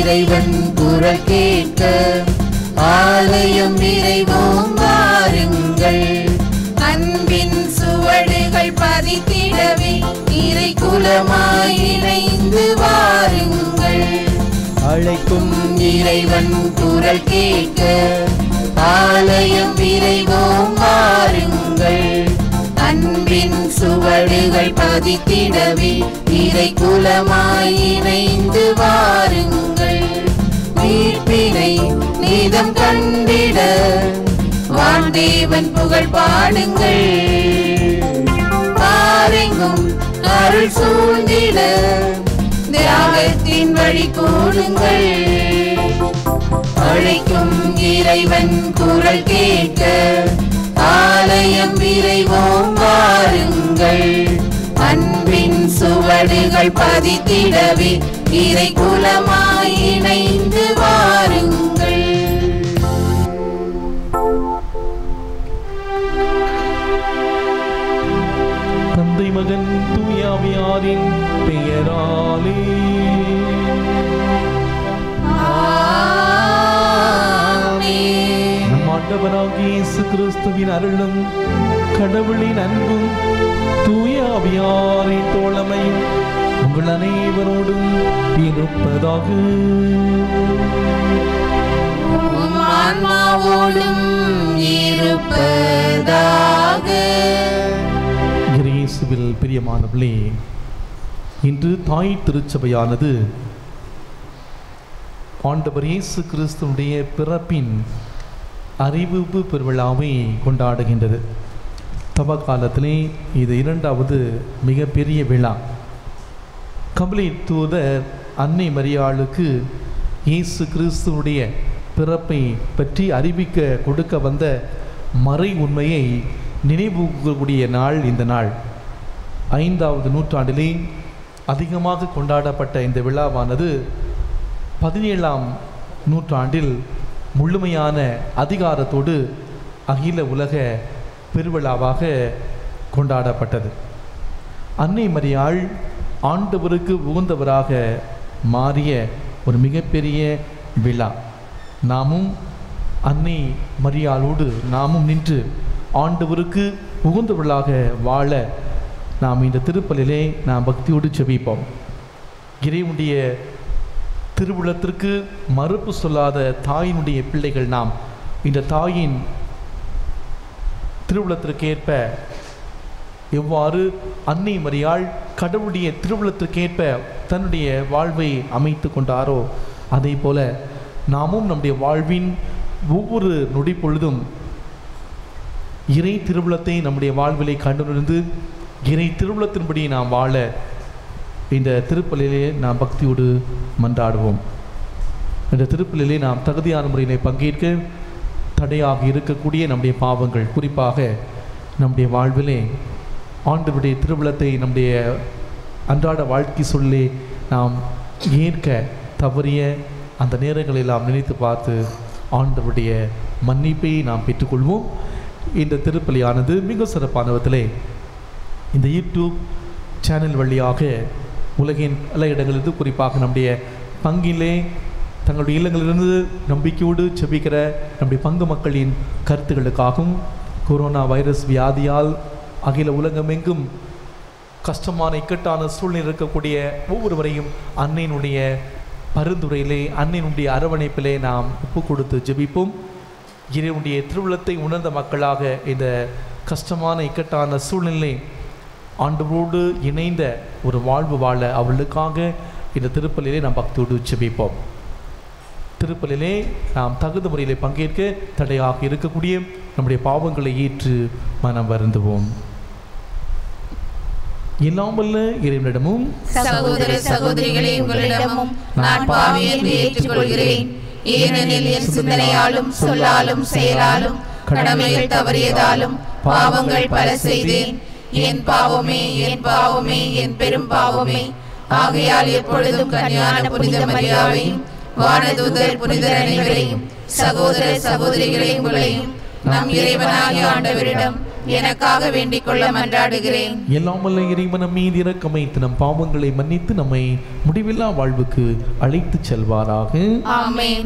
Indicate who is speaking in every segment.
Speaker 1: இறைவன் குரல் கேட்க ஆலயம் நிறைவோம் வாருங்கள்
Speaker 2: அன்பின் சுவடுகள் பதித்திடவே இறை குலமாய் இணைந்து வாருங்கள்
Speaker 1: அழைக்கும் இறைவன் குரல் கேட்க ஆலயம் விரைவோம் வாருங்கள் அன்பின் சுவடுகள் பதித்திடவே இறை குலமாய் இணைந்து வாருங்கள் மீட்பினை நீதம் கண்டிட வான்தேவன் புகழ் பாடுங்கள் பாரெங்கும் அருள் சூழ்ந்திட தியாகத்தின் வழி கூடுங்கள் அழைக்கும் இறைவன் குரல் கேட்க ஆலயம் விரைவோம் வாருங்கள் அன்பின் சுவடுகள் பதித்திடவே இறை குலமாய் இணைந்து வாருங்கள்
Speaker 3: தந்தை மகன் தூயாவியாரின் பெயராலே
Speaker 1: ஆமென்.
Speaker 3: நம் ஆண்டவராகிய இயேசு கிறிஸ்துவின் அருளும் கடவுளின் அன்பும் தூயாவியாரின் தோழமையும் உங்கள் அனைவரோடும் இருப்பதாக
Speaker 1: உம் ஆன்மாவோடும் இருப்பதாக
Speaker 3: இயேசுவில் பிரியமானவர்களே இன்று தாய் திருச்சபையானது ஆண்டவர் இயேசு கிறிஸ்துவுடைய பிறப்பின் அறிவிப்பு பெருவிழாவை கொண்டாடுகின்றது தவ காலத்திலே இது இரண்டாவது மிகப்பெரிய விழா கபலி தூதர் அன்னை மரியாளுக்கு இயேசு கிறிஸ்துவுடைய பிறப்பை பற்றி அறிவிக்க கொடுக்க வந்த மறை உண்மையை நினைவுகூறக்கூடிய நாள் இந்த நாள் ஐந்தாவது நூற்றாண்டிலே அதிகமாக கொண்டாடப்பட்ட இந்த விழாவானது பதினேழாம் நூற்றாண்டில் முழுமையான அதிகாரத்தோடு அகில உலக பெருவிழாவாக கொண்டாடப்பட்டது அன்னை மரியாள் ஆண்டவருக்கு உகந்தவராக மாறிய ஒரு மிகப்பெரிய விழா நாமும் அன்னை மரியாளோடு நாமும் நின்று ஆண்டவருக்கு உகந்தவர்களாக வாழ நாம் இந்த திருப்பலிலே நாம் பக்தியோடு செபிப்போம் இறைவனுடைய திருவுளத்திற்கு மறுப்பு சொல்லாத தாயினுடைய பிள்ளைகள் நாம் இந்த தாயின் திருவுளத்திற்கேற்ப எவ்வாறு அன்னை மரியாள் கடவுளுடைய திருவுளத்திற்கேற்ப தன்னுடைய வாழ்வை அமைத்து கொண்டாரோ அதே போல நாமும் நம்முடைய வாழ்வின் ஒவ்வொரு நொடி பொழுதும் இறை திருவுளத்தை நம்முடைய வாழ்விலை கண்டுணர்ந்து இறை திருவுளத்தின்படி நாம் வாழ இந்த திருப்பலிலே நாம் பக்தியோடு மன்றாடுவோம் இந்த திருப்பலிலே நாம் தகுதியான முறையிலே பங்கேற்க தடையாக இருக்கக்கூடிய நம்முடைய பாவங்கள் குறிப்பாக நம்முடைய வாழ்விலே ஆண்டவருடைய திருவிழத்தை நம்முடைய அன்றாட வாழ்க்கை சொல்லி நாம் ஏற்க தவறிய அந்த நேரங்களில் நாம் நினைத்து பார்த்து ஆண்டவருடைய மன்னிப்பை நாம் பெற்றுக்கொள்வோம் இந்த திருப்பலியானது மிக சிறப்பான விதத்திலே இந்த யூடியூப் சேனல் வழியாக உலகின் பல இடங்களிலிருந்து குறிப்பாக நம்முடைய பங்கிலே தங்களுடைய இல்லங்களிலிருந்து நம்பிக்கையோடு செபிக்கிற நம்முடைய பங்கு மக்களின் கருத்துக்களுக்காகவும் கொரோனா வைரஸ் வியாதியால் அகில உலகமெங்கும் கஷ்டமான இக்கட்டான சூழ்நிலை இருக்கக்கூடிய ஒவ்வொருவரையும் அன்னையினுடைய பரிந்துரையிலே அன்னையினுடைய அரவணைப்பிலே நாம் ஒப்பு கொடுத்து ஜெபிப்போம் இறைவனுடைய திருவுளத்தை உணர்ந்த மக்களாக இந்த கஷ்டமான இக்கட்டான சூழ்நிலை ஆண்டவரோடு இணைந்த ஒரு வாழ்வு வாழ அவர்களுக்காக இந்த திருப்பலிலே நாம் பக்தியோடு ஜெபிப்போம் திருப்பலிலே நாம் தகுந்த முறையிலே பங்கேற்க தடையாக இருக்கக்கூடிய நம்முடைய பாவங்களை ஏற்று மனம் வருந்துவோம் இல்லாமல்ல இறைவனிடமும்
Speaker 2: சகோதர சகோதரிகளே உங்களிடமும் நான் பாவி என்று ஏற்றுக்கொள்கிறேன் ஏனெனில் என் சிந்தனையாலும் சொல்லாலும் செயலாலும் கடமைகள் தவறியதாலும் பாவங்கள் பல செய்தேன் என் பாவமே என் பாவமே என் பெரும் பாவமே ஆகையால் எப்பொழுதும் கன்னியான புனித மரியாவையும் வானதூதர் புனிதர் அனைவரையும் சகோதர சகோதரிகளை உங்களையும் நம் இறைவனாகிய ஆண்டவரிடம் எனக்காக வேண்டிக் கொள்ள மன்றாடுகிறேன்
Speaker 3: எல்லாம் வல்ல இறைவனம் மீது இரக்கமைத்து நம் பாவங்களை மன்னித்து நம்மை முடிவில்லா வாழ்வுக்கு அழைத்துச் செல்வாராக
Speaker 2: ஆமென்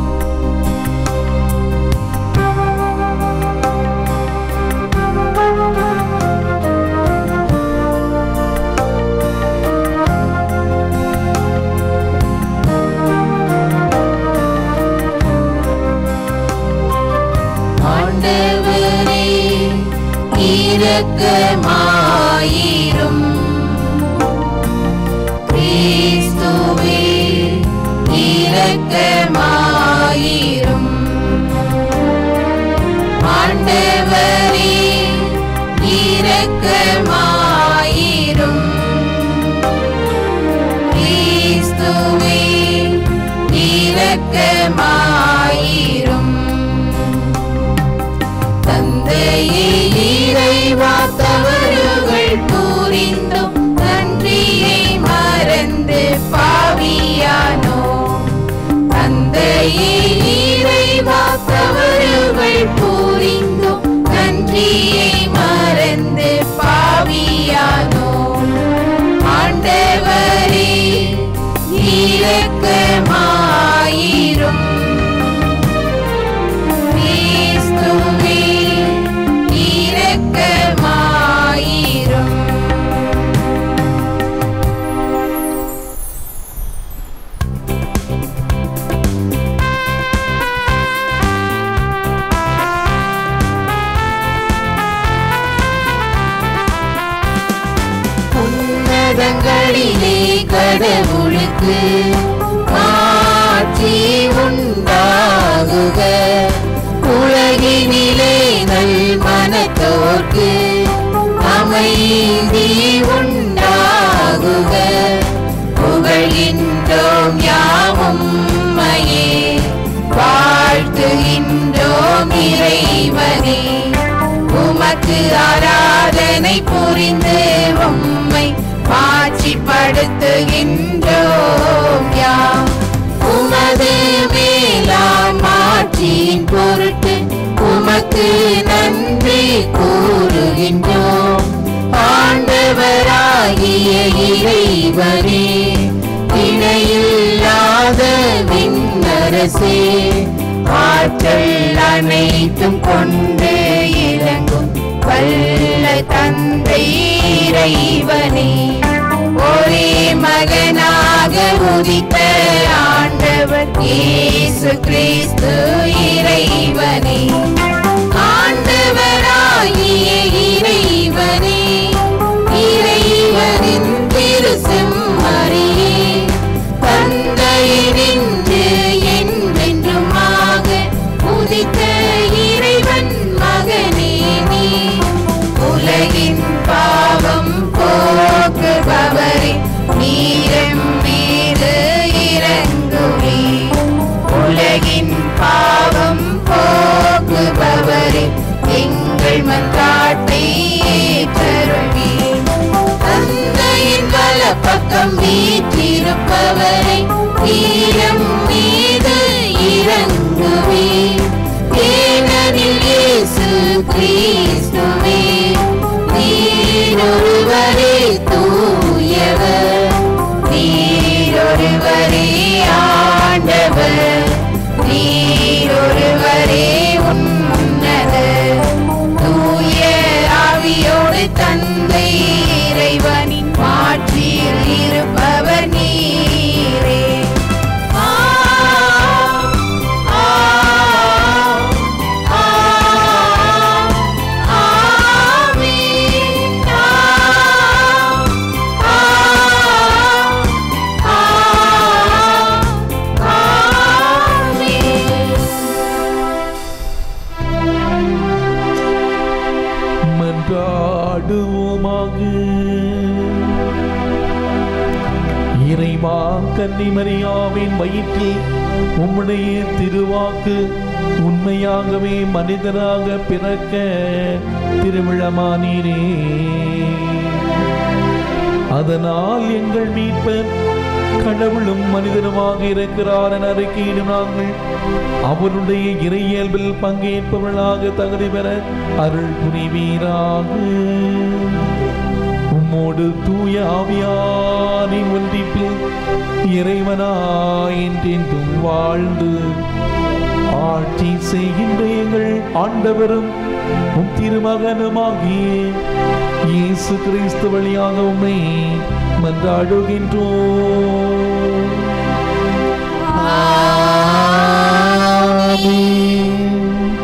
Speaker 1: ஆண்டவரே இரக்கமாயிரும் கிறிஸ்துவே இரக்கமாயிரும் ஆண்டவரே இரக்கமாயிரும் கிறிஸ்துவே இரக்கமாயிரும் தந்தையே இறைவா தவறுகள் புரிந்தும் நன்றியை மறந்து பாவியானோ தந்தையே இறைவா தவறுகள் புரிந்தும் நன்றியை மறந்து பாவியானோ ஆண்டவரே இரக்கமாயிரும் கிறிஸ்துவே இரக்கமாயிரும் உன்னதங்களிலே கடவுளுக்கு ஆட்சி உண்டாகுக உலகினிலே நல் மனத்தோர்க்கு அமைதி உண்டாகுக புகழ்கின்றோம் யாவும் மையே வாழ்த்துகின்றோம் இறைவனே உமக்கு ஆராதனை புரிந்து உம்மை மாட்சிப்படுத்துகின்றோம் யாம் உமது மேலாம் மாட்சியின் பொருட்டு உமக்கு நன்றி கூறுகின்றோம் ஆண்டவராகிய இறைவனே இணையில்லாத விண்ணரசே ஆற்றல் அனைத்தும் கொண்டு இறங்கும் வல்ல தந்தை இறைவனே ஒரே மகனாக உதித்த ஆண்டவர் இயேசு கிறிஸ்து இறைவனே ஆண்டவராகிய இறைவனே இறைவனின் திருசெம்மறியே தந்தையினின்று என்றென்றுமாக உதித்த இறைவன் மகனே நீ உலகின் பாவம் போக்குபவரே நீரம் மீது இறங்குவே உலகின் பாவம் போக்குபவரே எங்கள் மன்றாட்டை ஏற்றருள்வே தந்தையின் வலப்பக்கம் வீற்றிருப்பவரை தீரம் மீது இறங்குவே ஏனெனில் இயேசு கிறிஸ்துவே நீரொருவரே தூயவர் நீரொருவரே ஆண்டவர் நீரொருவரே உன்னத தூய ஆவியோடு தந்தை இறைவனின் மாட்சியில் இருப்பவர் நீரே ஆ, ஆ, ஆ, ஆமென். ஆ, ஆ, ஆ, ஆமென்.
Speaker 3: மன்றாடுவோமாக இறைவா கன்னிமரியாவின் வயிற்றில் உம்முடைய திருவாக்கு உண்மையாகவே மனிதராக பிறக்க திருவிழமானீரே அதனால் எங்கள் மீட்பர் கடவுளும் மனிதனுமாக இருக்கிறார் என அறிக்கையிடும் நாங்கள் அவருடைய இறையியல்பில் பங்கேற்பவர்களாக தகுதி பெற அருள் புரிவீராக உம்மோடு தூய ஆவியாரின் ஒன்றிப்பில் இறைவனாய் என்றென்றும் வாழ்ந்து ஆட்சி செய்கின்ற எங்கள் ஆண்டவரும் உம் திருமகனுமாகிய இயேசு கிறிஸ்து வழியாக உம்மை மன்றாடுகின்றோம் ஆமென்.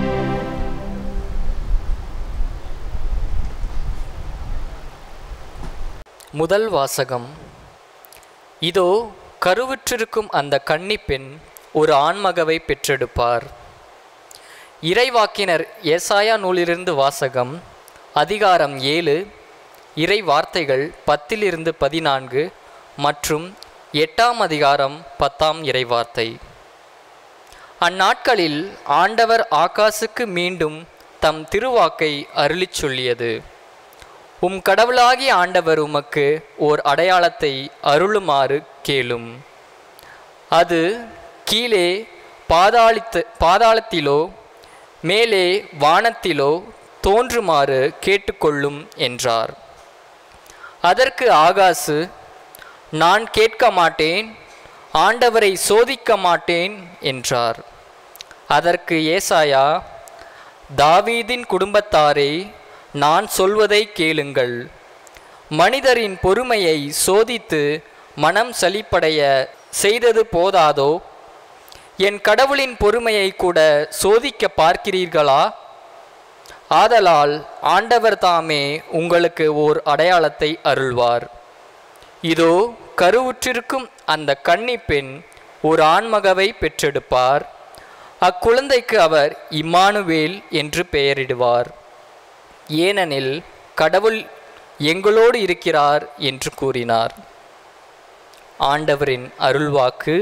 Speaker 4: முதல் வாசகம் இதோ கருவுற்றிருக்கும் அந்த கன்னிப்பெண் ஒரு ஆண்மகவை பெற்றெடுப்பார் இறைவாக்கினர் ஏசாயா நூலிலிருந்து வாசகம் அதிகாரம் ஏழு இறை வார்த்தைகள் பத்திலிருந்து பதினான்கு மற்றும் எட்டாம் அதிகாரம் பத்தாம் இறைவார்த்தை அந்நாட்களில் ஆண்டவர் ஆகாசுக்கு மீண்டும் தம் திருவாக்கை அருளிச் சொல்லியது உம் கடவுளாகிய ஆண்டவர் உமக்கு ஓர் அடையாளத்தை அருளுமாறு கேளும் அது கீழே பாதாளித்த பாதாளத்திலோ மேலே வானத்திலோ தோன்றுமாறு கேட்டுக்கொள்ளும் என்றார் அதற்கு ஆகாசு நான் கேட்க மாட்டேன் ஆண்டவரை சோதிக்க மாட்டேன் என்றார் அதற்கு ஏசாயா தாவீதின் குடும்பத்தாரே நான் சொல்வதை கேளுங்கள் மனிதரின் பொறுமையை சோதித்து மனம் சலிப்படைய செய்தது போதாதோ என் கடவுளின் பொறுமையை கூட சோதிக்க பார்க்கிறீர்களா ஆதலால் ஆண்டவர் தாமே உங்களுக்கு ஓர் அடையாளத்தை அருள்வார் இதோ கருவுற்றிருக்கும் அந்த கன்னிப் பெண் ஒரு ஆண்மகவை பெற்றெடுப்பார் அக்குழந்தைக்கு அவர் இம்மானுவேல் என்று பெயரிடுவார் ஏனெனில் கடவுள் எங்களோடு இருக்கிறார் என்று கூறினார் ஆண்டவரின் அருள்வாக்கு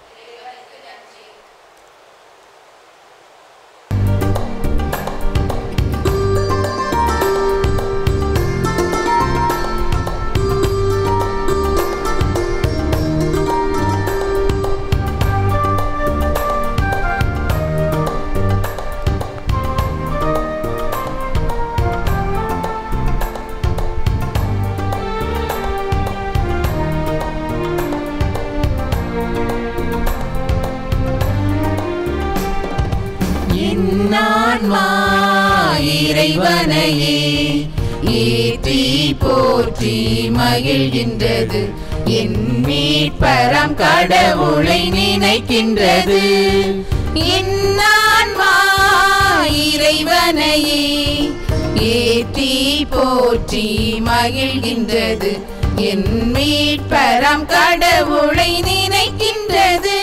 Speaker 1: என்னான்மா இறைவனையே ஏற்றி போற்றி மகிழ்கின்றது என் மீட்பரம் கடவுளை நினைக்கின்றது என்னான்மா இறைவனையே ஏற்றி போற்றி மகிழ்கின்றது என் மீட்பரம் கடவுளை நினைக்கின்றது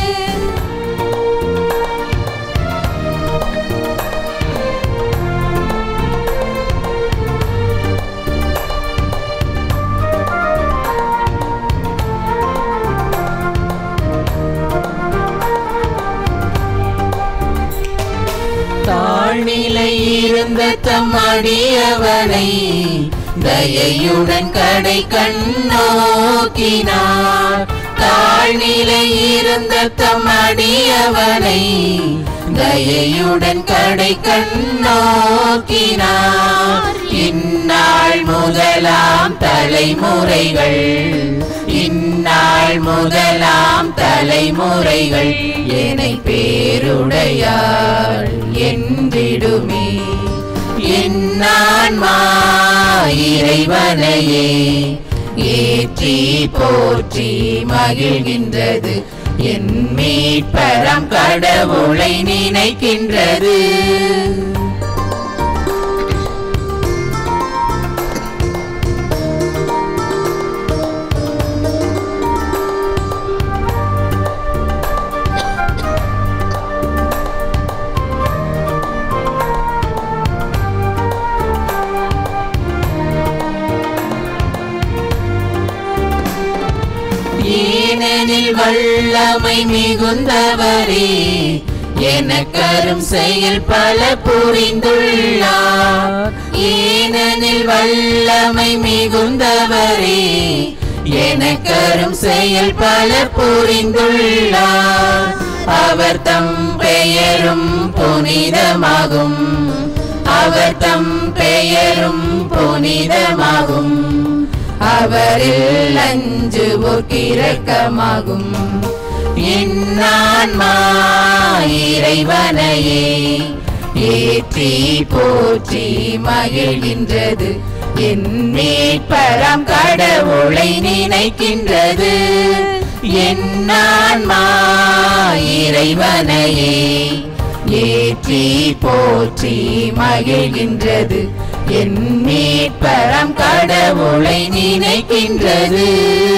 Speaker 1: தாழ்நிலை இருந்த தம் அடியவனை தயையுடன் கடை கண்ணோக்கினார் தாழ்நிலை இருந்த தம் அடியவனை தயையுடன் கடை கண்ணோக்கினார் இந்நாள் முதலாம் தலைமுறைகள் இந்நாள் முதலாம் தலைமுறைகள் என்னை பேருடையாள் என்றிடுமே என்னான்மா இறைவனையே ஏற்றி போற்றி மகிழ்கின்றது என் மீட்பரம் கடவுளை நினைக்கின்றது ஏனெனில் வல்லமை மிகுந்தவரே எனக்கரும் செயல் பல புரிந்துள்ளார் ஏனெனில் வல்லமை மிகுந்தவரே எனக்கரும் செயல் பல புரிந்துள்ளார் அவர் தம் பெயரும் புனிதமாகும் அவர் தம் பெயரும் புனிதமாகும் அவரில் அஞ்சுவோர்க்கு இரக்கமாகும் இன்னான்மா இறைவனையே ஏற்றி போற்றி மகிழ்கின்றது என் மீட்பராம் கடவுளை நினைக்கின்றது என்னான்மா இறைவனையே ஏற்றி போற்றி மகிழ்கின்றது என் மீட்பராம் கடவுளை நினைக்கின்றது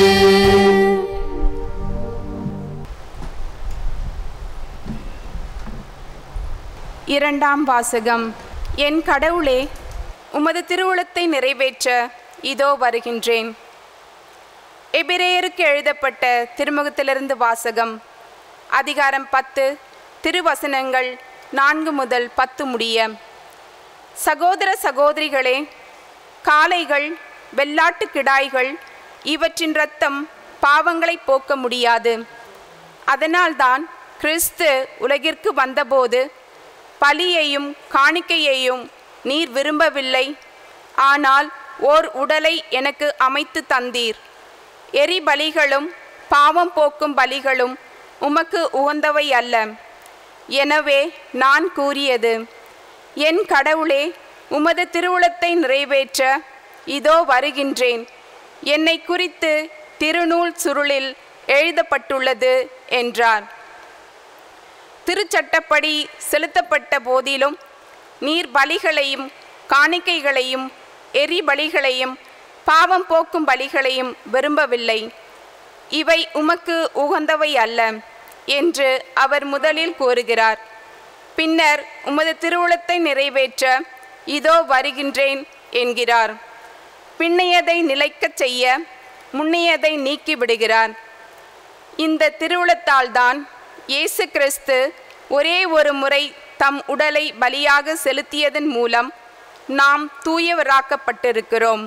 Speaker 2: இரண்டாம் வாசகம் என் கடவுளே உமது திருவுளத்தை நிறைவேற்ற இதோ வருகின்றேன் எபிரேயருக்கு எழுதப்பட்ட திருமுகத்திலிருந்து வாசகம் அதிகாரம் பத்து திருவசனங்கள் நான்கு முதல் பத்து முடிய சகோதர சகோதரிகளே காளைகள் வெள்ளாட்டு கிடாய்கள் இவற்றின் இரத்தம் பாவங்களை போக்க முடியாது அதனால்தான் கிறிஸ்து உலகிற்கு வந்தபோது பலியையும் காணிக்கையையும் நீர் விரும்பவில்லை ஆனால் ஓர் உடலை எனக்கு அமைத்து தந்தீர் எரி பலிகளும் பாவம் போக்கும் பலிகளும் உமக்கு உகந்தவை அல்ல எனவே நான் கூறியது என் கடவுளே உமது திருவுளத்தை நிறைவேற்ற இதோ வருகின்றேன் என்னை குறித்து திருநூல் சுருளில் எழுதப்பட்டுள்ளது என்றார் திருச்சட்டப்படி செலுத்தப்பட்ட போதிலும் நீர் பலிகளையும் காணிக்கைகளையும் எரி பலிகளையும் பாவம் போக்கும் பலிகளையும் விரும்பவில்லை இவை உமக்கு உகந்தவை அல்ல என்று அவர் முதலில் கூறுகிறார் பின்னர் உமது திருவுளத்தை நிறைவேற்ற இதோ வருகின்றேன் என்கிறார் பின்னையதை நிலைக்கச் செய்ய முன்னையதை நீக்கி விடுகிறார் இந்த திருவுளத்தால்தான் இயேசு கிறிஸ்து ஒரே ஒரு முறை தம் உடலை பலியாக செலுத்தியதன் மூலம் நாம் தூயவராக்கப்பட்டிருக்கிறோம்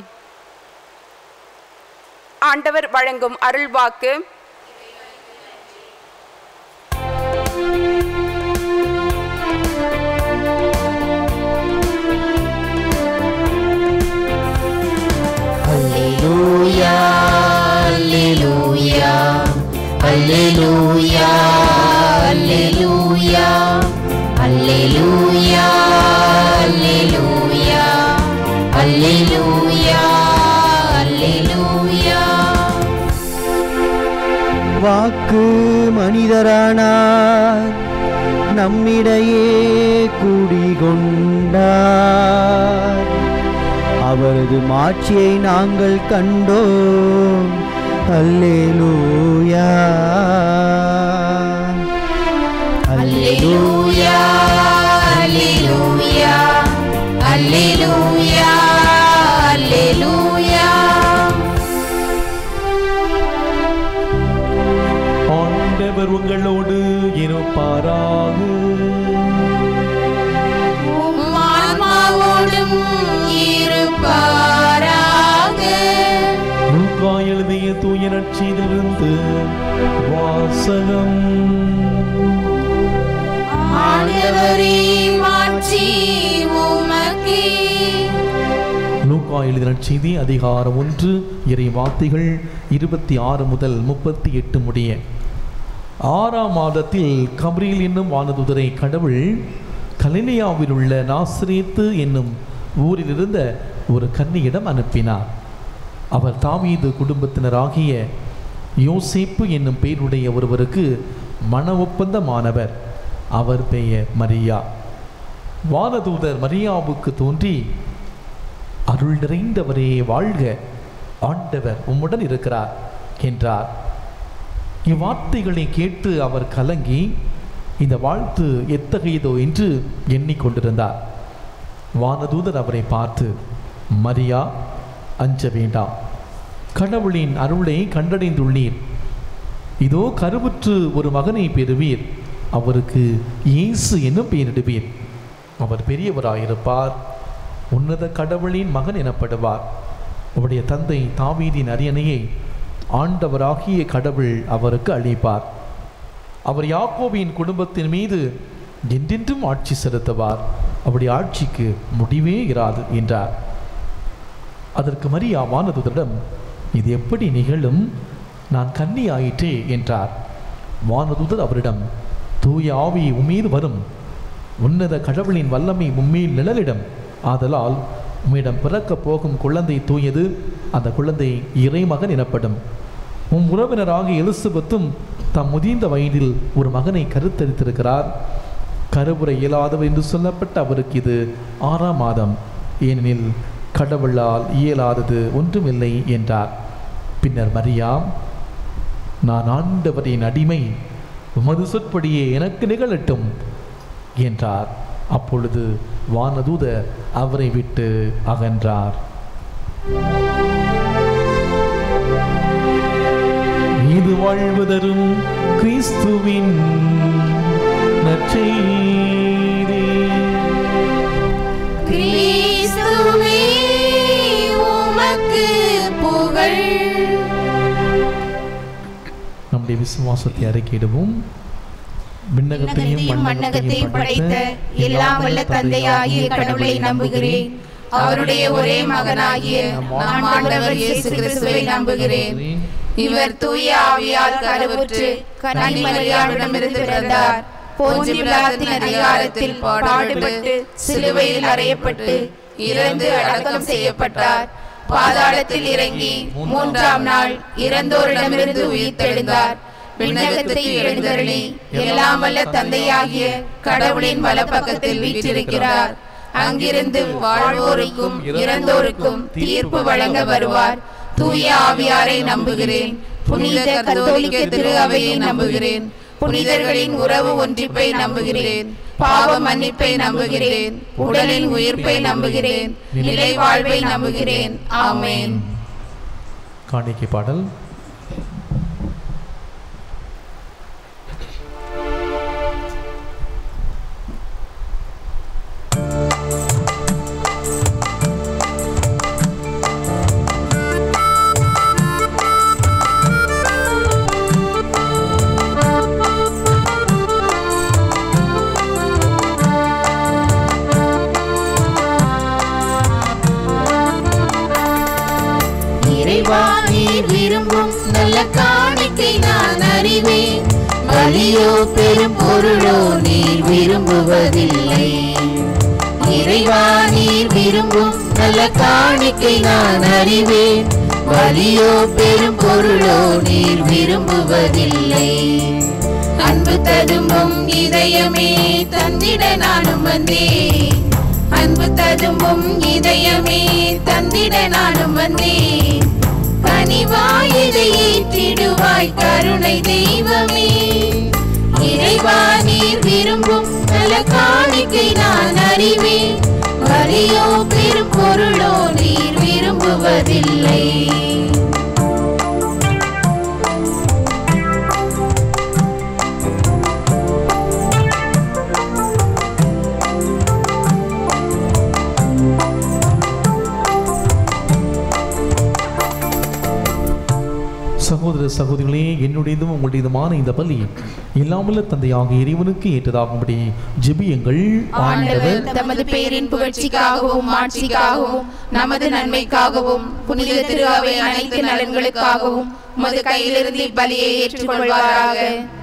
Speaker 2: ஆண்டவர் வழங்கும் அருள்வாக்கு
Speaker 1: Alleluia, Alleluia, Alleluia, Alleluia, Alleluia, Alleluia, Alleluia, Alleluia.
Speaker 5: வாக்கு மனிதரானார் நம்மிடையே குடிகொண்டார் அவரது மாட்சியை நாங்கள் கண்டோம் அல்லேலூயா
Speaker 1: Alleluia, Alleluia, Alleluia, Alleluia.
Speaker 3: ஆண்டவர் உங்களோடு இருப்பாராக
Speaker 1: உம் ஆன்மாவோடும் இருப்பாராக
Speaker 3: லூக்கா எழுதிய தூய நற்செய்திலிருந்து வாசகம்
Speaker 1: ஆண்டவரே மாட்சி உமக்கே
Speaker 3: லூக்கா எழுதிய நற்செய்தி அதிகாரம் ஒன்று இறை வார்த்தைகள் இருபத்தி ஆறு முதல் முப்பத்தி எட்டு முடிய ஆறாம் மாதத்தில் கப்ரியேல் என்னும் வானதுதரை கடவுள் கலிலியாவில் உள்ள நாசிரேத்து என்னும் ஊரில் இருந்த ஒரு கன்னியிடம் அனுப்பினார் அவர் தாவீது குடும்பத்தினராகிய யோசேப்பு என்னும் பெயருடைய ஒருவருக்கு மன ஒப்பந்தமானவர் அவர் பெயர் மரியா வானதூதர் மரியாவுக்கு தோன்றி அருள் நிறைந்தவரே வாழ்க ஆண்டவர் உம்முடன் இருக்கிறார் என்றார் இவ்வார்த்தைகளை கேட்டு அவர் கலங்கி இந்த வாழ்த்து எத்தகையதோ என்று எண்ணிக்கொண்டிருந்தார் வானதூதர் அவரை பார்த்து மரியா அஞ்ச வேண்டாம் கடவுளின் அருளை கண்டடைந்துள்ளீர் இதோ கருவுற்று ஒரு மகனை பெறுவீர் அவருக்கு இயேசு என்னும் பெயரிடுவீர் அவர் பெரியவராயிருப்பார் உன்னத கடவுளின் மகன் எனப்படுவார் அவருடைய தந்தை தாவீதின் அரியணையை ஆண்டவராகிய கடவுள் அவருக்கு அளிப்பார் அவர் யாக்கோபின் குடும்பத்தின் மீது என்றென்றும் ஆட்சி செலுத்துவார் அவருடைய ஆட்சிக்கு முடிவே இராது என்றார் அதற்கு மரியா வானதுதரிடம் இது எப்படி நிகழும் நான் கன்னி ஆயிற்றே என்றார் வானதுதர் அவரிடம் தூய ஆவி உம்மீது வரும் உன்னத கடவுளின் வல்லமை உம்மீல் நிழலிடம் ஆதலால் உம்மிடம் பிறக்கப் போகும் குழந்தை தூயது அந்த குழந்தை இறைமகன் எனப்படும் உம் உறவினராகிய எலிசபெத்தும் தம் முதிர்ந்த வயதில் ஒரு மகனை கருத்தரித்திருக்கிறார் கருவுரை இயலாதவர் என்று சொல்லப்பட்ட அவருக்கு இது ஆறாம் மாதம் ஏனெனில் கடவுளால் இயலாதது ஒன்றுமில்லை என்றார் பின்னர் மரியா நான் ஆண்டவரின் அடிமை உமது சொற்படியே எனக்கு நிகழட்டும் என்றார் அப்பொழுது வானதூதர் அவரை விட்டு அகன்றார் இது வாழ்வு தரும் கிறிஸ்துவின் நற்செய்தி
Speaker 1: கிறிஸ்துவே உமக்கு புகழ்
Speaker 3: நம்முடைய விசுவாசத்தை அறிக்கையிடுவோம் விண்ணகத்தையும்
Speaker 2: விண்ணகத்தையும் மண்ணகத்தையும் படைத்த எல்லாம் வல்ல தந்தையாகிய கடவுளை நம்புகிறேன் அவருடைய ஒரே மகனாகிய நம் ஆண்டவர் இயேசு கிறிஸ்துவை நம்புகிறேன் இவர் தூய ஆவியால் கருவுற்று கன்னிமரியாவிடமிருந்து பிறந்தார் போஞ்சி பிலாத்தின் அதிகாரத்தில் பாடுபட்டு சிலுவையில் அறையப்பட்டு இறந்து அடக்கம் செய்யப்பட்டார் பாதாளத்தில் இறங்கி மூன்றாம் நாள் இறந்தோரிடமிருந்து உயிர்த்தெழுந்தார் விண்ணகத்தை எழுந்தருளி எல்லாம் வல்ல தந்தையாகிய கடவுளின் வலப்பக்கத்தில் வீற்றிருக்கிறார் அங்கிருந்து வாழ்வோருக்கும் இறந்தோருக்கும் தீர்ப்பு வழங்க வருவார் தூய ஆவியாரை நம்புகிறேன் புனித கத்தோலிக்க திரு அவையை நம்புகிறேன் புனிதர்களின் உறவு ஒன்றிப்பை நம்புகிறேன் பாவ மன்னிப்பை நம்புகிறேன் உடலின் உயிர்ப்பை நம்புகிறேன் நிலை வாழ்வை நம்புகிறேன் ஆமென்
Speaker 3: காணிக்கை பாடல்
Speaker 1: இறைவா நீர் விரும்பும் நல்ல காணிக்கை நான் அறிவேன் வலியோ பெரும் பொருளோ நீர் விரும்புவதில்லை இறைவா நீர் விரும்பும் நல்ல காணிக்கை நான் அறிவேன் வலியோ பெரும் பொருளோ நீர் விரும்புவதில்லை அன்பு ததும்பும் இதயமே தந்திட நானும் வந்தேன் அன்பு ததும்பும் இதயமே தந்திட நானும் வந்தேன் கனிவாய் இதை ஏற்றிடுவாய் கருணை தெய்வமே இறைவா நீர் விரும்பும் நல்ல காணிக்கை நான் அறிவேன் வலியோ பெரும் பொருளோ நீர் விரும்புவதில்லை
Speaker 3: சகோதர சகோதரிகளே என்னுடையதும் உங்களுடையதுமான இந்த பலி இல்லாமல்ல தந்தையாக இறைவனுக்கு ஏற்றதாகும்படி ஜெபியுங்கள்
Speaker 2: ஆண்டவர் தமது பேரின் புகழ்ச்சிக்காகவும் ஆட்சிக்காகவும் நமது நன்மைக்காகவும் புனித திரு அவை அனைத்து நலன்களுக்காகவும் உமது கையிலிருந்து இப்பலியை ஏற்றுக்கொள்வாராக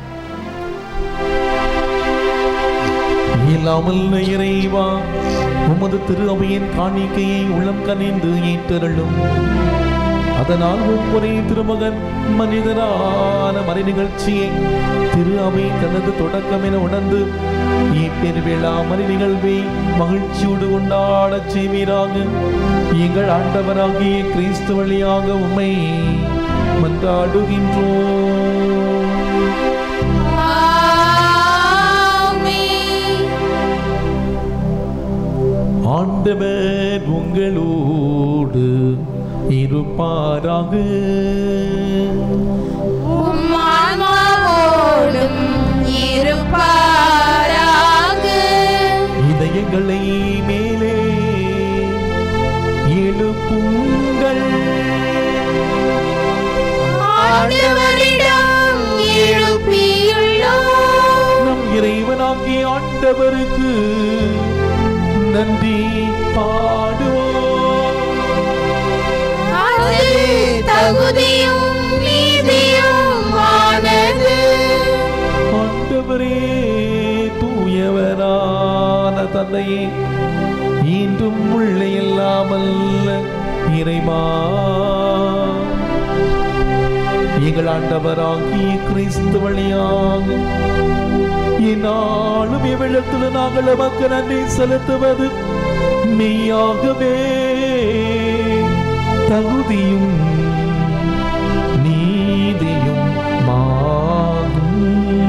Speaker 3: இல்லாமல் இறைவா உமது திரு அவையின் காணிக்கையை உள்ளம் கனிந்து ஏற்றருளும் அதனால் ஒவ்வொரே திருமகன் மனிதரான மறை நிகழ்ச்சியை திரு அவை தனது தொடக்கம் என உணர்ந்து இப்பெருவிழா மறை நிகழ்வை மகிழ்ச்சியோடு கொண்டாடச் செய்வீராக எங்கள் ஆண்டவராகிய கிறிஸ்து வழியாக உம்மை மன்றாடுகின்றோம் ஆண்டவர் உங்களோடு இருப்பாராக
Speaker 2: உம் ஆன்மாவோடும் இருப்பாராக
Speaker 3: இதயங்களை மேலே எழுப்புங்கள் ஆண்டவராகிய ஆண்டவருக்கு நன்றி பாடுவோம்
Speaker 2: அது தகுதியும் நீதியும் ஆனது
Speaker 3: ஆண்டவரே தூயவரான தந்தையே இன்றும் உள்ள இல்லாமல் இறைமா எங்கள் ஆண்டவராகிய கிறிஸ்து வழியாக என்னாலும் எவ்விடத்தில் நாங்கள் நமக்கு நன்றி செலுத்துவது மெய்யாகவே தகுதியும் நீதியும் மாகும்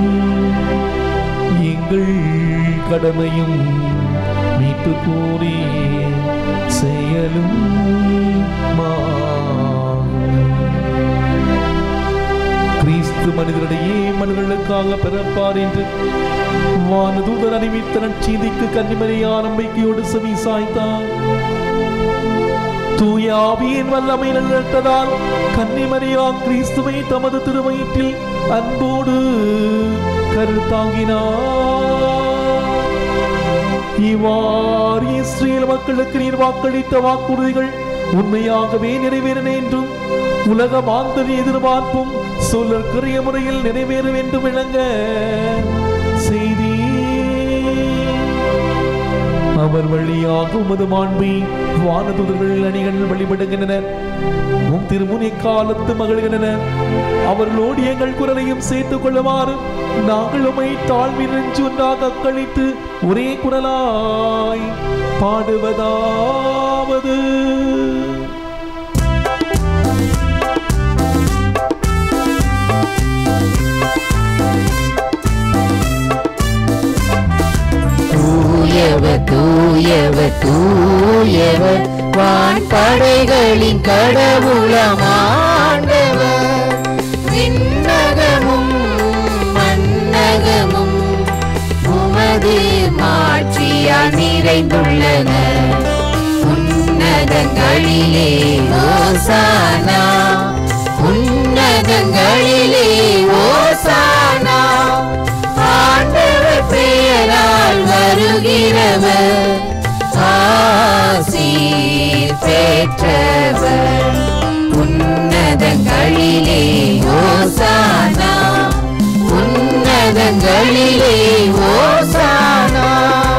Speaker 3: எங்கள் கடமையும் மீட்டு கூறி செயலும் மாகும் கிறிஸ்து மனிதரிடையே மனிதர்களுக்காக பிறப்பார் என்று வானதூதர் அறிவித்த நற்செய்திக்கு கன்னிமரியார் நம்பிக்கையோடு செவி சாய்த்தார் தூய ஆவியின் வல்லமை நிலத்ததால் கன்னிமரியா கிறிஸ்துவை தமது திருவயிற்றில் அன்போடு கருத்தாங்கினார் இவ்வாறு இஸ்ரேல் மக்களுக்கு நீர் வாக்களித்த வாக்குறுதிகள் உண்மையாகவே நிறைவேறின என்றும் உலக மாந்தர் எதிர்பார்ப்பும் சொல்லற்குரிய முறையில் நிறைவேற வேண்டும் விளங்க செய்தி அவர் வழியாக உமது மாண்பை வானதுதர்கள் அணிகள் வழிபடுகின்றனர் உம் திருமுனை காலத்து மகிழ்கின்றனர் அவர்களோடு எங்கள் குரலையும் சேர்த்துக் கொள்ளுமாறு நாங்கள் உமை தாழ்வி நெஞ்சு ஒன்றாக அக்களித்து ஒரே குரலாய் பாடுவதாவது
Speaker 1: தூயவர் தூயவர் தூயவர் வான்படைகளின் கடவுளமாண்டவர் விண்ணகமும் மன்னகமும் உமது மாட்சியால் நிறைந்துள்ளன உன்னதங்களிலே ஓசானா உன்னதங்களிலே ஓசானா ஆண்டவர் பெயரால் வருகிறவர் ஆசீர் பெற்றவர் உன்னதங்களிலே ஓசானா உன்னதங்களிலே ஓசானா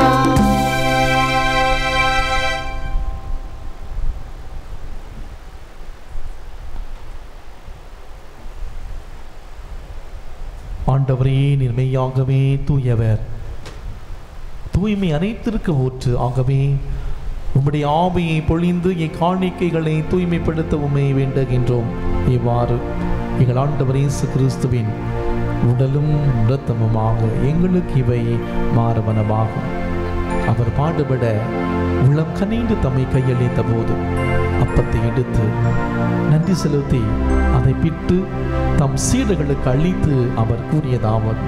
Speaker 3: ஆண்டவரே நிர்மையாகவே தூயவர் தூய்மை அனைத்திற்கு ஊற்று ஆகவே உம்முடைய ஆவியை பொழிந்து என் காணிக்கைகளை தூய்மைப்படுத்த உண்மை வேண்டுகின்றோம் இவ்வாறு எங்கள் ஆண்டவர் இயேசு கிறிஸ்துவின் உடலும் இரத்தமுமாக எங்களுக்கு இவை மாறுவனமாகும் அவர் பாடுபட உள்ளம் கனிந்து தம்மை கையளித்த போது அப்பத்தை எடுத்து நன்றி செலுத்தி அதை பிட்டு தம் சீடர்களுக்கு அளித்து அவர் கூறியதாவது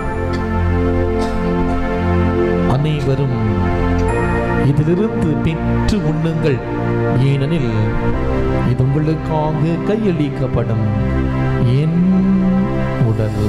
Speaker 3: அனைவரும் இதிலிருந்து பெற்று உண்ணுங்கள் ஏனெனில் இது உங்களுக்காக கையளிக்கப்படும் என் உடல்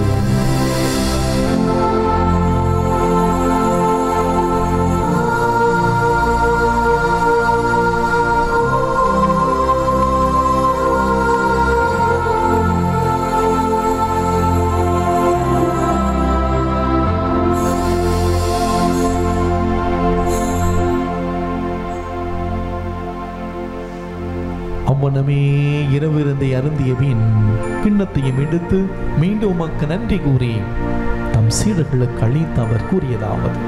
Speaker 3: அவ்வனமே இரவிருந்தை அருந்திய பின் கிண்ணத்தையும் எடுத்து மீண்டும் உமக்கு நன்றி கூறி தம் சீடர்களுக்கு அளித்து அவர் கூறியதாவது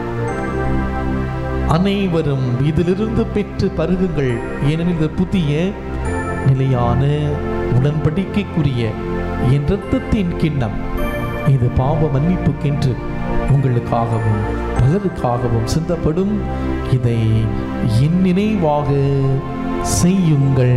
Speaker 3: அனைவரும் இதிலிருந்து பெற்று பருகுங்கள் ஏனெனில் இது புதிய நிலையான உடன்படிக்கைக்குரிய என் இரத்தத்தின் கிண்ணம் இது பாவ மன்னிப்புக்கென்று உங்களுக்காகவும் பலருக்காகவும் சிந்தப்படும் இதை என் நினைவாக செய்யுங்கள்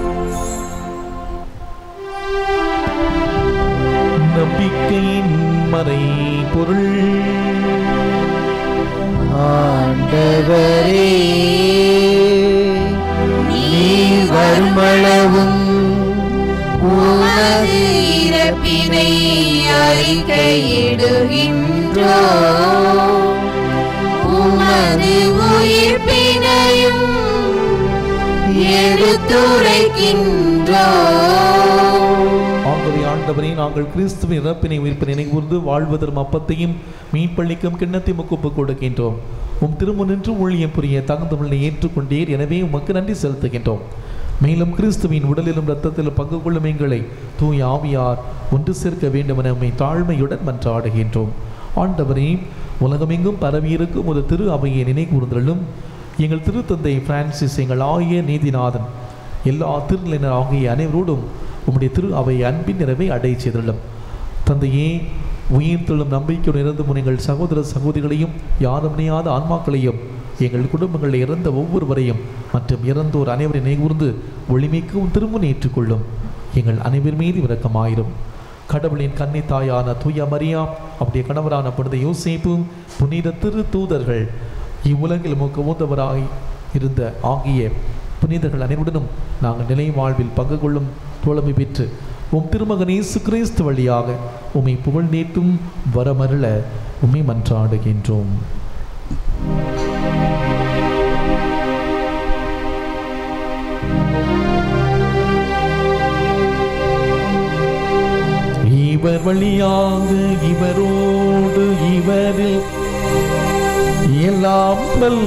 Speaker 3: நம்பிக்கையின் மறை பொருள்
Speaker 5: ஆண்டவரே நீர் வருமளவும்
Speaker 2: உமது இறப்பினை அறிக்கையிடுகின்றோ உமது உயிர்ப்பினையும் எடுத்துரைக்கின்றோ
Speaker 3: ஆகவே ஆண்டவரே நாங்கள் கிறிஸ்துவின் இறப்பினை உயிர்ப்பினை நினைவுர்ந்து வாழ்வதற்கும் அப்பத்தையும் மீன்பள்ளிக்கும் கிண்ணத்தை முக்குப்பு கொடுக்கின்றோம் உம் திருமுனின்று ஊழியம் புரிய தகுந்தவளை ஏற்றுக்கொண்டீர் எனவே உமக்கு நன்றி செலுத்துகின்றோம் மேலும் கிறிஸ்துவின் உடலிலும் இரத்தத்திலும் பங்கு கொள்ளும் எங்களை தூய் ஆவியார் ஒன்று சேர்க்க வேண்டும் என உம்மை தாழ்மையுடன் மன்றாடுகின்றோம் ஆண்டவரே உலகமெங்கும் பரவியிருக்கும் ஒரு திரு அவையை நினைகூர்ந்தலும் எங்கள் திருத்தந்தை பிரான்சிஸ் எங்கள் ஆகிய நீதிநாதன் எல்லா திருநிலையினர் ஆகிய அனைவரோடும் உம்முடைய திரு அவை அன்பின் நிறைவை அடைய செய்துள்ளோம் தந்தையே உயிர் தொழும் நம்பிக்கையுடன் இறந்து முன் எங்கள் சகோதர சகோதரிகளையும் யாரும் இணையாத ஆன்மாக்களையும் எங்கள் குடும்பங்களில் இறந்த ஒவ்வொருவரையும் மற்றும் இறந்தோர் அனைவரை நினைகூர்ந்து ஒளிமிக்கவும் திரும்ப ஏற்றுக்கொள்ளும் எங்கள் அனைவர் மீது இரக்கமாயிரும் கடவுளின் கன்னி தாயான தூய மரியா அவருடைய கணவரான புனித யோசேப்பு புனித திரு தூதர்கள் இவ்வுலகில் முக மூந்தவராய் இருந்த ஆகிய புனிதர்கள் அனைவருடனும் நாங்கள் நிலை வாழ்வில் பங்கு கொள்ளும் தோழமை பெற்று உம் திருமகன் இயேசு கிறிஸ்து வழியாக உம்மை புகழ் நீட்டும் வரமருள உம்மை மன்றாடுகின்றோம் இவர் வழியாக இவரோடு இவரில் எல்லாம்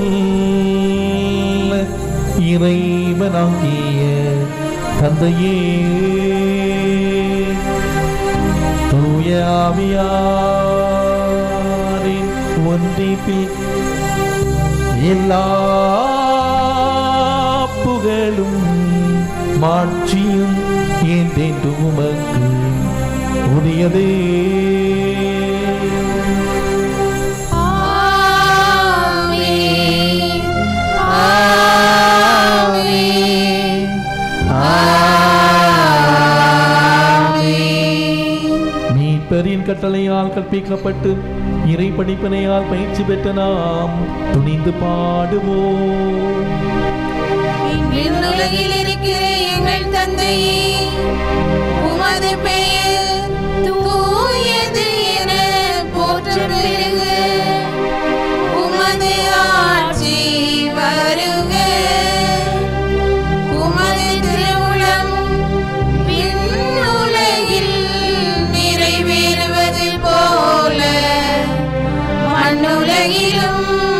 Speaker 3: வல்ல இறைவனாகிய தந்தையே தூய ஆவியாரின் ஒன்றிப்பில் எல்லா புகழும் மாட்சியும் என்றென்று உமக்கு உரியதே
Speaker 2: ஆமென் ஆமென் ஆமென்
Speaker 3: மீட்பரின் கட்டளையால் கற்பிக்கப்பட்டு இறை படிப்பினையால் பயிற்சி பெற்ற நாம் துணிந்து பாடுவோம்
Speaker 2: விண்ணுலகில் இருக்கிற எங்கள் தந்தையே உமது பெயர் தூயது என போற்ற பெறுக உமது ஆட்சி வருக உமது திருவுளம் விண்ணுலகில் நிறைவேறுவது போல மண்ணுலகிலும்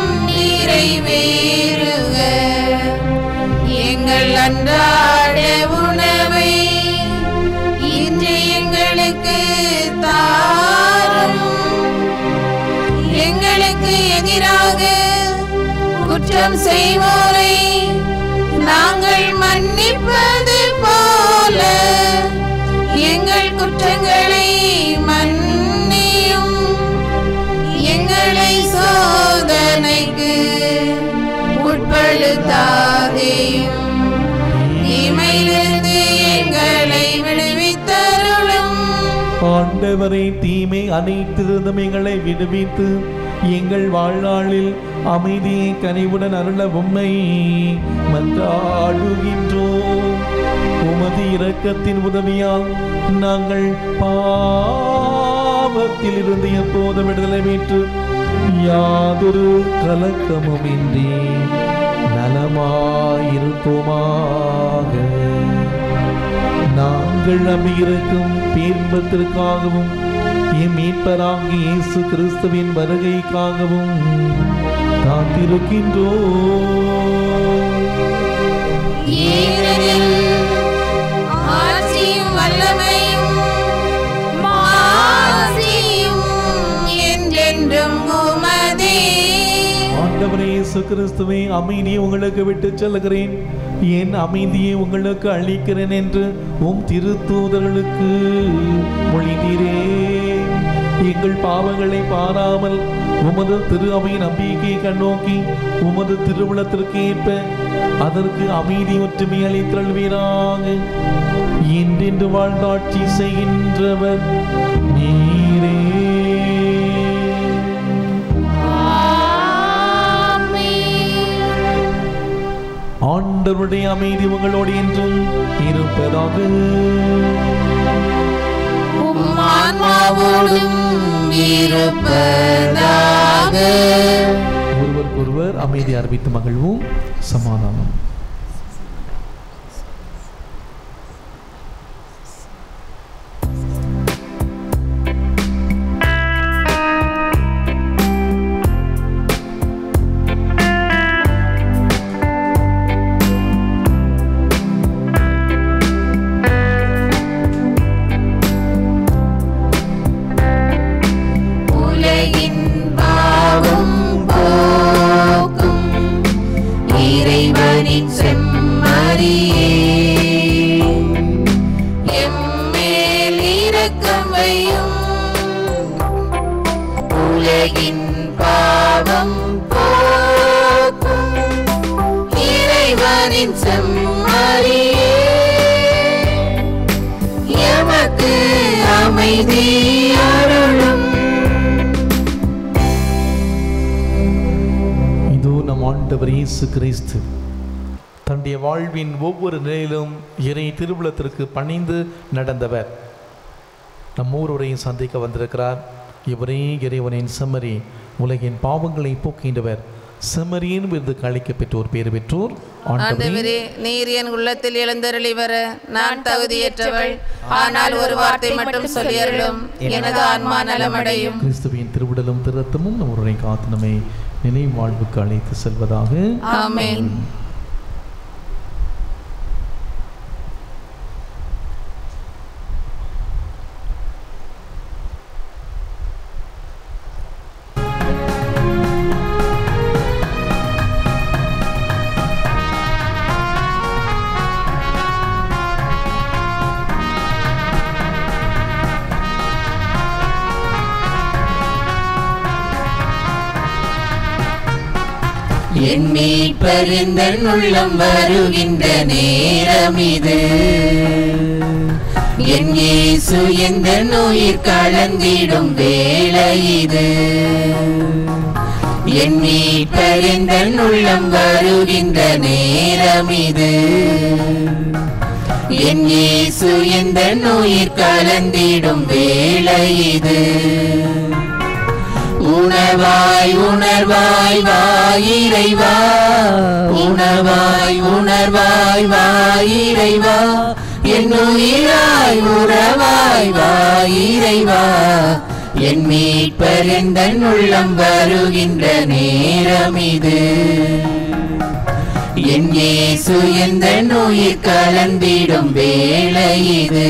Speaker 2: நிறைவேறுக எங்கள் அன்றாட உணவை இன்று எங்களுக்கு தாரும் எங்களுக்கு எதிராக குற்றம் செய்வோரை நாங்கள் மன்னிப்பது போல எங்கள் குற்றங்களை மன்னியும் எங்களை சோதனைக்கு உட்படுத்தாதேயும் தீமையிலிருந்து எங்களை விடுவித்தருளும்
Speaker 3: ஆண்டவரை தீமை அனைத்திருந்தும் எங்களை விடுவித்து எங்கள் வாழ்நாளில் அமைதியை கனிவுடன் அருள உம்மை மன்றாடுகின்றோம் உமது இரக்கத்தின் உதவியால் நாங்கள் பாவத்தில் இருந்து எப்போது விடுதலை பெற்று யாதொரு கலக்கமுமின்றி நலமாயிருப்போமாக நாங்கள் நம்பியிருக்கும் பேன்பத்திற்காகவும் என் மீட்பராகிய இயேசு கிறிஸ்துவின் வருகைக்காகவும் காத்திருக்கின்றோம்
Speaker 2: ஏனெனில் ஆட்சியும் வல்லமையும் மாட்சியும் என்றென்றும் உமதே
Speaker 3: ஆண்டவரே இயேசு கிறிஸ்துவை அமைதியை உங்களுக்கு விட்டு செல்கிறேன் என் அமைதியை உங்களுக்கு அளிக்கிறேன் என்று உம் திருத்தூதர்களுக்கு மொழிந்தீரே எங்கள் பாவங்களை பாராமல் உமது திரு அவை நம்பிக்கையை கண்ணோக்கி உமது திருவிழத்திற்கு ஏற்ப அதற்கு அமைதி ஒற்றுமை அளித்தல்வீராக என்றென்று வாழ்ந்தாட்சி செய்கின்றவர் நீரே ஆண்டவருடைய அமைதி உங்களோடு என்றும் இருப்பதாக
Speaker 2: உம் ஆன்மாவோடும் இருப்பதாக
Speaker 3: ஒருவருக்கொருவர் அமைதி அறிவித்து மகிழ்வும் சமாதானம்
Speaker 2: உலகின் பாவம் போக்கும் இறைவனின் செம்மறியே எம்மேல் இரக்கம் வையும் உலகின் பாவம் போக்கும் இறைவனின் செம்மறியே எமக்கு அமைதி அருளும்
Speaker 3: இதோ நம் ஆண்டவர் இயேசு கிறிஸ்து தன்னுடைய வாழ்வின் ஒவ்வொரு நிலையிலும் இறை திருவுளத்திற்கு பணிந்து நடந்தவர் நம் ஒவ்வொருவரையும் சந்திக்க வந்திருக்கிறார் இவரே இறைவனின் செம்மறி உலகின் பாவங்களை போக்கின்றவர் செம்மறியின் விருதுக்கு அளிக்க பெற்றோர் பேறு பெற்றோர் ஆண்டவரே
Speaker 2: ஆண்டவரே நீர் என் உள்ளத்தில் எழுந்தருளி வர நான் தகுதியற்றவள் ஆனால் ஒரு வார்த்தை மட்டும் சொல்லியருளும் எனது ஆன்மா நலமடையும்
Speaker 3: கிறிஸ்துவின் திருவிடலும் திருத்தமும் நம் ஒருவரை காத்து நம்மை நிலை வாழ்வுக்கு அழைத்து செல்வதாக
Speaker 2: ஆமென் என் மீட்பர் இந்த உள்ளம் வருகின்ற நேரம் இது என் இயேசு எந்த நோயிற் கலந்திடும் வேளை இது என் மீட்பர் இந்த உள்ளம் வருகின்ற நேரம் இது என் இயேசு எந்த நோயிற் கலந்திடும் வேளை இது உணவாய் உணர்வாய் வாயிரைவா உணவாய் உணர்வாய் வாயிரைவா என் உயிராய் உறவாய் வாயிரைவா என் மீட்பர் எந்த உள்ளம் வருகின்ற நேரம் இது என் இயேசு எந்த நோயிற் கலந்திடும் வேளை இது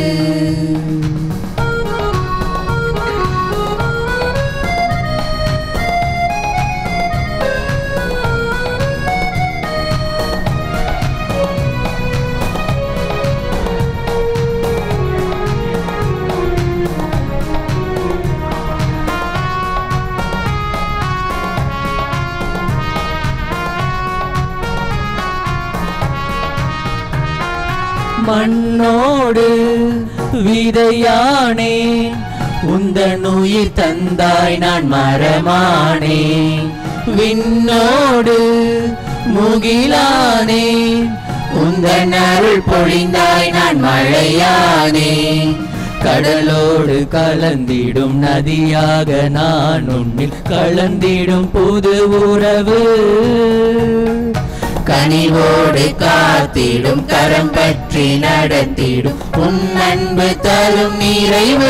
Speaker 5: மண்ணோடு விதையானே உந்தன் உயிர் தந்தாய் நான் மரமானே விண்ணோடு முகிலானே உந்தன் அருள் பொழிந்தாய் நான் மழையானே கடலோடு கலந்திடும் நதியாக நான் உன்னில் கலந்திடும் புது உறவு
Speaker 2: கனிவோடு காத்திடும் கரம் பற்றி நடத்திடும் உன் அன்பு தரும் நிறைவு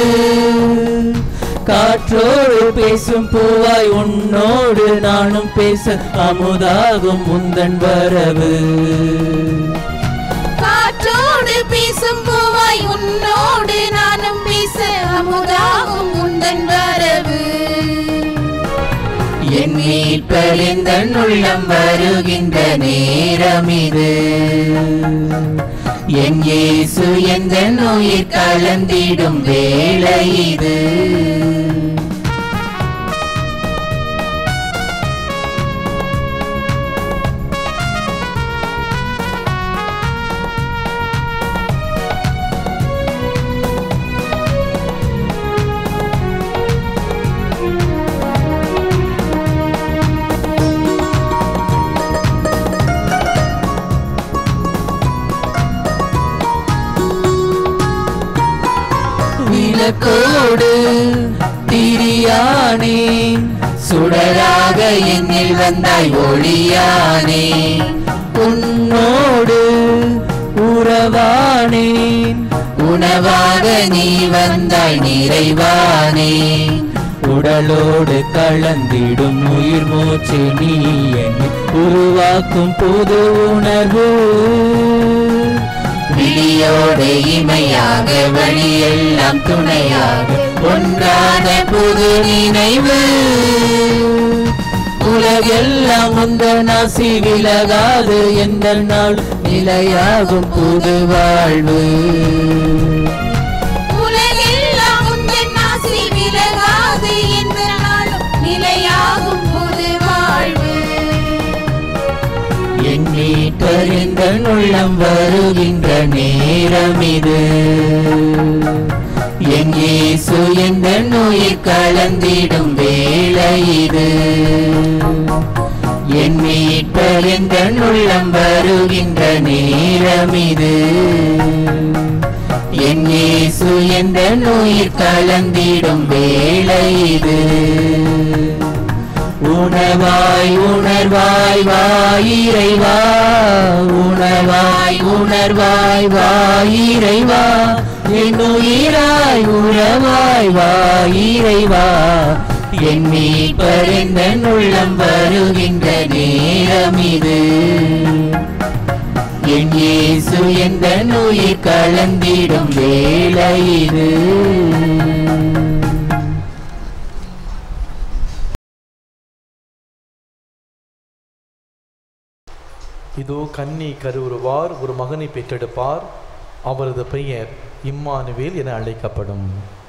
Speaker 5: காற்றோடு பேசும் பூவாய் உன்னோடு நானும் பேச அமுதாகும் முந்தன் வரவு
Speaker 2: காற்றோடு பேசும் பூவாய் உன்னோடு நானும் பேச அமுதாகும் உந்தன் வரவு என் மீட்பர் இந்த உள்ளம் வருகின்ற நேரம் இது என் இயேசு எந்த நோயிற் கலந்திடும் வேளை இது
Speaker 5: விளக்கோடு திரியானே சுடராக என்னில் வந்தாய் ஒளியானே உன்னோடு உறவானேன் உணவாக நீ வந்தாய் நிறைவானே உடலோடு கலந்திடும் உயிர் மூச்சு நீ என்னை உருவாக்கும் புது உணர்வு விழியோடு இமையாக வழியெல்லாம் துணையாக ஒன்றான புது நினைவு உலகெல்லாம் உந்த நாசி விலகாது எந்த நாள் நிலையாகும் புது வாழ்வு
Speaker 2: உலகெல்லாம் உந்தன் ஆசி விலகாது எந்த நாளும் நிலையாகும் புது வாழ்வு
Speaker 5: என் மீட்டறிந்த உள்ளம் வருகின்ற நேரம் இது என் இயேசு எந்த நோய் கலந்திடும் வேளை இது என் மீட்டறிந்த உள்ளம் வருகின்ற நேரம் இது என் இயேசு எந்த நோய் கலந்திடும் வேளை இது உணவாய் உணர்வாய் வாயிரைவா உணவாய் உணர்வாய் வாயிரைவா என் உயிராய் உறவாய் வாயிரைவா என் மீட்பறிந்த உள்ளம் வருகின்ற நேரம் இது என் இயேசு எந்த நோய் கலந்திடும் வேளை இது
Speaker 3: இதோ கன்னி கருவுருவார் ஒரு மகனை பெற்றெடுப்பார் அவரது பெயர் இம்மானுவேல் என அழைக்கப்படும்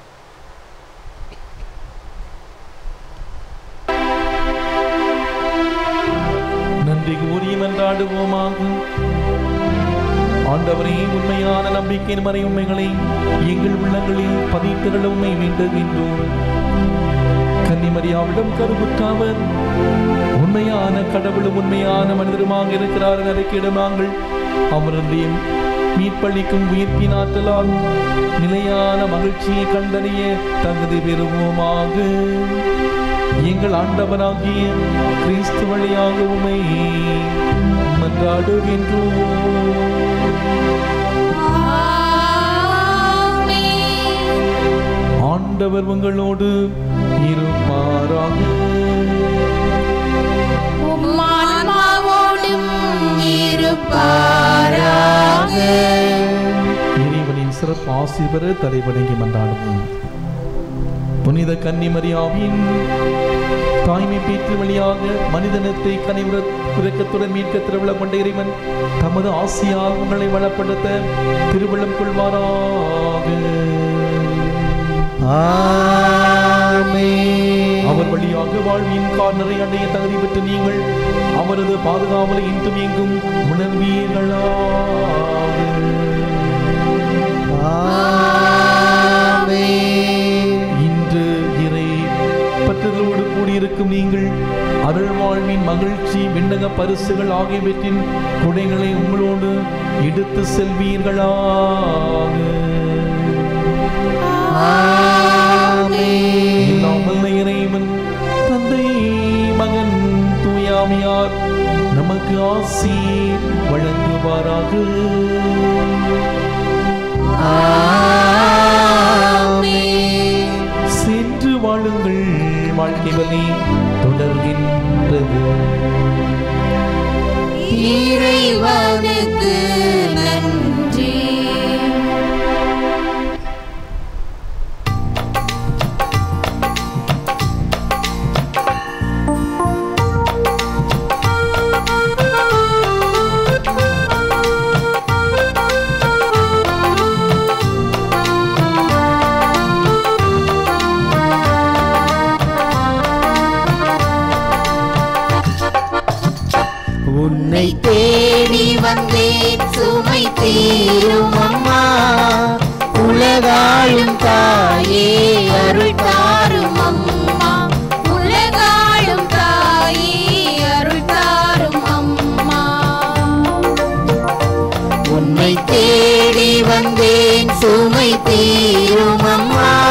Speaker 3: நன்றி கூறி மன்றாடுவோமாக ஆண்டவரே உண்மையான நம்பிக்கையின் மறை உண்மைகளை எங்கள் உள்ளங்களில் பதித்திரள உண்மை வேண்டுகின்றோம் கன்னிமரியாவிடம் கருவுற்றாவர் உண்மையான கடவுளும் உண்மையான மனிதருமாக இருக்கிறார் என அறிக்கையிட நாங்கள் அவருடைய மீட்பளிக்கும் உயிர்ப்பின் ஆற்றலால் நிலையான மகிழ்ச்சியை கண்டறிய தகுதி பெறுவோமாக எங்கள் ஆண்டவராகிய கிறிஸ்து வழியாக உமை மன்றாடுகின்றோம் ஆண்டவர் உங்களோடு இருப்பாராக
Speaker 2: உம்மான்மாவோடும் இருப்பாராக
Speaker 3: இறைவனின் சிறப்பு ஆசி பெற தலைவணங்கி மன்றாடுவோம் புனித கன்னிமரியாவின் தாய்மை பேற்று வழியாக மனிதனத்தை கனிவுற உறக்கத்துடன் மீட்க திருவிழா கொண்ட இறைவன் தமது ஆசியால் உங்களை வளப்படுத்த திருவிழம் கொள்வாராக அவர் வழியாக வாழ்வின் கார்னரை அடைய தகுதி பெற்று நீங்கள் அவரது பாதுகாவலை இன்றும் எங்கும் உணர்வீர்களாக இன்று இறை பற்றுதலோடு கூடியிருக்கும் நீங்கள் அருள் வாழ்வின் மகிழ்ச்சி விண்ணக பரிசுகள் ஆகியவற்றின் கொடைகளை உங்களோடு எடுத்து செல்வீர்களாக எல்லாம் வல்ல இறைவன் தந்தை மகன் தூயாமியார் நமக்கு ஆசி வழங்குவாராக சென்று வாழுங்கள் வாழ்க்கை வலி தொடர்கின்றது
Speaker 2: இறைவனுக்கு நன்றி
Speaker 5: உன்னை
Speaker 2: தேடி வந்தேன் சுமை தீரும் அம்மா
Speaker 5: உலகாளும் தாயே
Speaker 2: அருள் தாரும் அம்மா உலகாளும் தாயே அருள் தாரும் அம்மா
Speaker 5: உன்னை தேடி வந்தேன் சுமை தீரும் அம்மா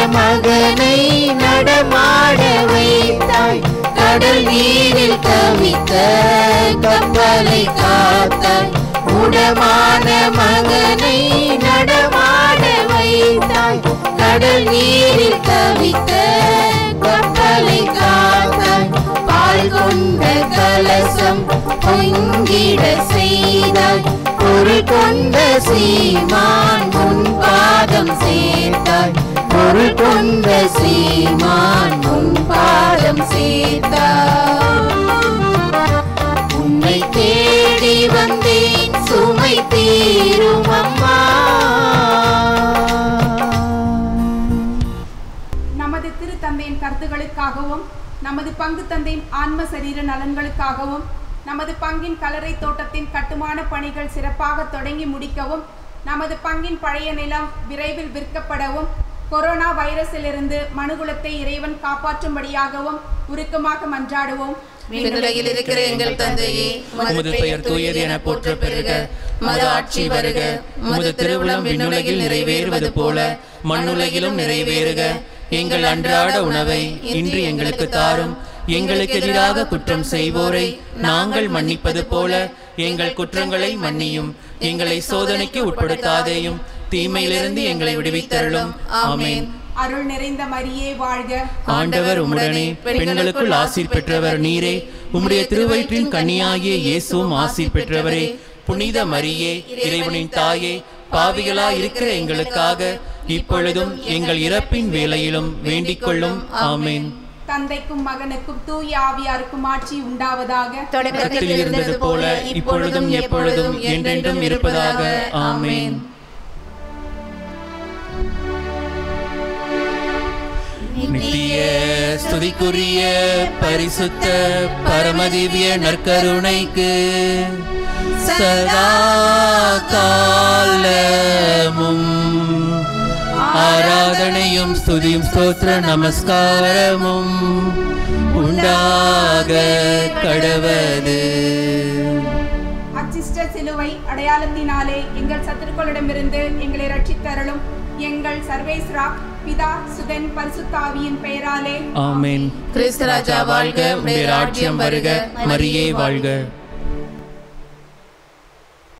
Speaker 1: மகனை நடமாட வைத்தாய் கடல் நீரில் தவித்த கப்பலை காத்தாய் உடமான மகனை நடமாட வைத்தாய் கடல் நீரில் தவித்த கப்பலை காத்தாய் பால் கொண்ட கலசம் பொங்கிட செய்தாய் பொருள் கொண்ட சீமான் உன் பாதம் சேர்த்தாய் பொருள் கொண்ட சீமான் உன் பாதம் சேர்த்தாய் உன்னை தேடி வந்தேன் சுமை தீரும் அம்மா
Speaker 6: நமது திருத்தந்தையின் கருத்துகளுக்காகவும் நமது பங்கு தந்தையின் ஆன்ம சரீர நலன்களுக்காகவும் நமது பங்கின் கலரை தோட்டத்தின் கட்டுமான பணிகள் சிறப்பாக தொடங்கி முடிக்கவும் நமது பங்கின் பழைய நிலம் விரைவில் விற்கப்படவும் கொரோனா வைரஸிலிருந்து மனுகுலத்தை இறைவன் காப்பாற்றும்படியாகவும் உருக்கமாக மன்றாடுவோம்
Speaker 2: விண்ணுலகில் இருக்கிற எங்கள் தந்தையே
Speaker 5: உமது பெயர் தூயது என போற்ற பெருக மது ஆட்சி வருக உமது திருவிழம் விண்ணுலகில் நிறைவேறுவது போல மண்ணுலகிலும் நிறைவேறுக எங்கள் அன்றாட உணவை இன்று எங்களுக்கு தாரும் எங்களுக்கு எதிராக குற்றம் செய்வோரை நாங்கள் மன்னிப்பது போல எங்கள் குற்றங்களை மன்னியும் எங்களை சோதனைக்கு உட்படுத்தாதேயும் தீமையிலிருந்து எங்களை விடுவித்தருளும் ஆமென்
Speaker 6: அருள் நிறைந்த மரியே வாழ்க
Speaker 5: ஆண்டவர் உம்முடனே பெண்களுக்குள் ஆசீர் பெற்றவர் நீரே உம்முடைய திருவயிற்றின் கன்னியாகிய இயேசுவும் ஆசீர் பெற்றவரே புனித மரியே இறைவனின் தாயே பாவிகளா இருக்கிற எங்களுக்காக இப்பொழுதும் எங்கள் இறப்பின் வேளையிலும் வேண்டிக் கொள்ளும் ஆமென்
Speaker 6: தந்தைக்கும் மகனுக்கும் தூய ஆவியாருக்கும் ஆட்சி உண்டாவதாக
Speaker 5: தொடக்கத்தில் இருந்தது போல இப்பொழுதும் எப்பொழுதும் என்றென்றும் இருப்பதாக ஆமென் நித்திய ஸ்துதிக்குரிய பரிசுத்த பரமதிவ்ய நற்கருணைக்கு சதா காலமும் ஆராதனையும் ஸ்துதியும் ஸ்தோத்திர நமஸ்காரமும் உண்டாக கடவது
Speaker 6: அச்சிஷ்ட சிலுவை அடையாளத்தினாலே எங்கள் சத்துருக்களிடமிருந்து எங்களை ரட்சித்தருளும் எங்கள் சர்வேஸ்ரா பிதா சுதன் பரிசுத்தாவியின் பெயராலே
Speaker 5: ஆமென்
Speaker 2: கிறிஸ்து ராஜா வாழ்க
Speaker 5: உடைய ராஜ்யம் வருக மரியே வாழ்க